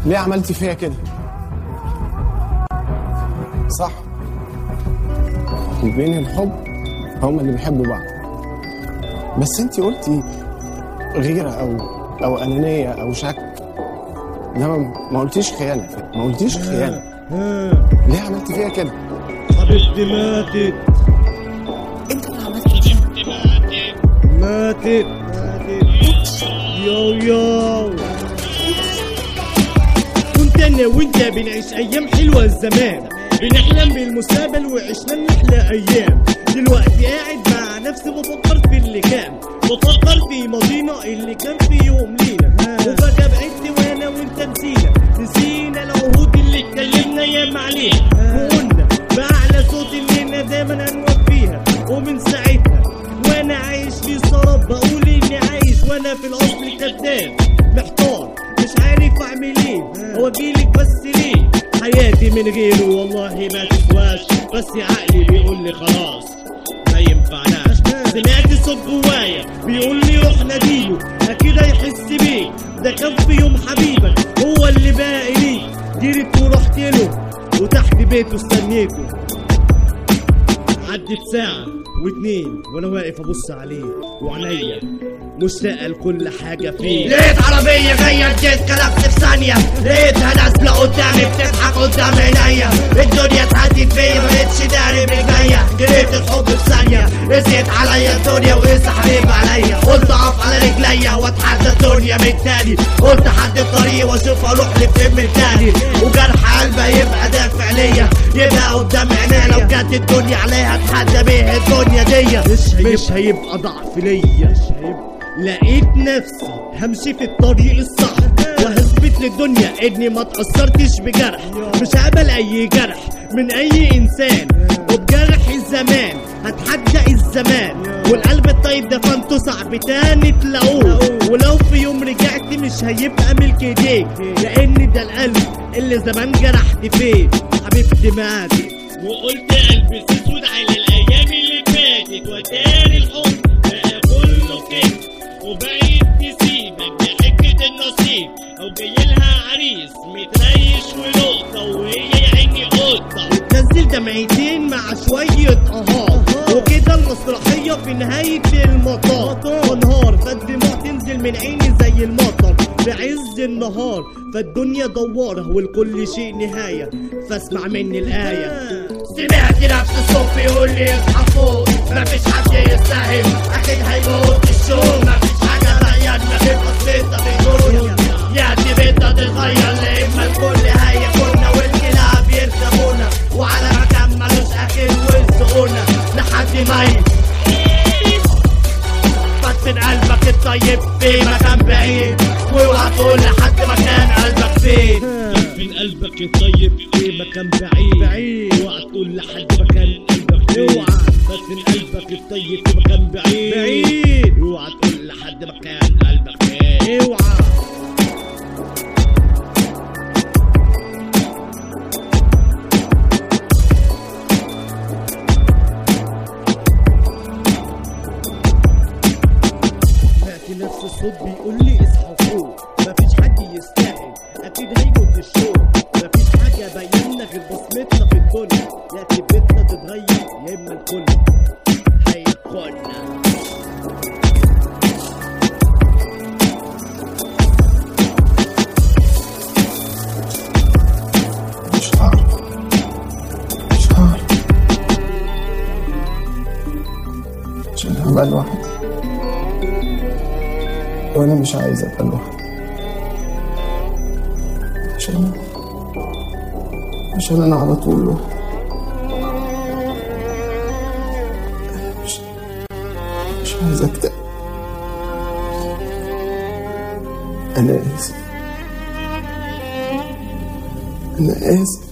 ليه عملتي فيا كده صح بين الحب هما اللي بيحبوا بعض بس انت قلتي غيرة او او انانية او شك انما ما قلتيش خيانة ما قلتيش خيانة ها ليه عملتي فيا كده حبيبتي ماتت انت اللي عملت كده ماتت يو يو كنت انا وانت بنعيش ايام حلوه الزمان بنحلم بالمستقبل وعشنا نحلى ايام دلوقتي قاعد مع نفسي بفكر في اللي كان بفكر في ماضينا اللي كان في يوم لينا وفجأة بعدت وانا وانت نسينا نسينا العهود اللي اتكلمنا ياما عليها وقلنا بأعلى صوت اننا دايما هنوفيها ومن ساعتها وانا عايش في سراب بقول اني عايش وانا في الاصل كذاب محتار مش عارف اعمل ايه اواجيلك بس ليه حياتي من غيره والله ما تسواش بس عقلي بيقول لي خلاص ما ينفعناش سمعت صوت جوايا بيقول لي روح ناديله اكيد هيحس بيك ده كان في يوم حبيبك هو اللي باقي ليك جريت ورحت له وتحت بيته استنيته عدت ساعة واتنين وانا واقف ابص عليه وعينيا مشتاقة لكل حاجة فيه لقيت عربية جاية جيت كلبت في ثانية لقيتها نازلة قدامي بتضحك قدام عينيا الدنيا اتهدت فيا مبقتش داري بالجاية جريت الحب في ثانية قسيت عليا الدنيا وقسى حبيب عليا قلت اقف على رجليا واتحدى الدنيا من تاني قلت حد الطريق واشوف اروح لفين من تاني وجرح قلبي يبقى دافع ليا يبقى قدام عينيا لو كانت الدنيا عليها اتحدى بيها الدنيا دي مش مش هيبقى ضعف ليا مش هيبقى لقيت نفسي همشي في الطريق الصح وهثبت للدنيا اني ما اتأثرتش بجرح مش هقبل اي جرح من اي انسان وبجرح الزمان هتحدى الزمان والقلب الطيب ده فانتو صعب تاني تلاقوه ولو في يوم رجعت مش هيبقى ملك ايديك لان ده القلب اللي زمان جرحت فيه حبيبتي ماتت وقلت البس اسود على الايام اللي فاتت وتاني الحب بقى كله كده وبقيت تسيبك بحكة النصيب او جايلها عريس متريش ونقطة وهي يا عيني قطة تنزل دمعتين مع شوية اهات وكده المسرحية في نهاية المطاف ونهار فالدموع تنزل من عيني زي المطر في عز النهار فالدنيا دوارة والكل شيء نهاية فاسمع مني الآية سمعت نفس الصوت بيقول لي اصحى فوق مفيش حد يستاهل اكيد هيموت الشوق مفيش حاجه غيرنا في بسيطه بيقولوا يا دي بدها تتغير لا اما الكل هياكلنا والكلاب يركبونا وعلى مكان ملوش اخر ويرزقونا لحد ما ي- فتن قلبك الطيب في مكان بعيد واوعى تقول لحد مكان قلبك فين من قلبك الطيب في مكان بعيد بعيد اوعى تقول لحد مكان قلبك فين. اوعى بس من قلبك الطيب في مكان بعيد بعيد اوعى تقول لحد مكان قلبك فين اوعى سمعت نفس الصوت بيقول لي اصحى فوق مفيش حد يستاهل اكيد هيموت الشوق مفيش حاجه باينه غير بصمتنا في الدنيا يا تبتنا تتغير يا اما الكل هيكون مش هعرف مش هعرف عشان هبقى لوحدي وانا مش عايز ابقى لوحدي عشان عشان انا على طول لوحدي مش مش عايز اكتئب انا اسف انا اسف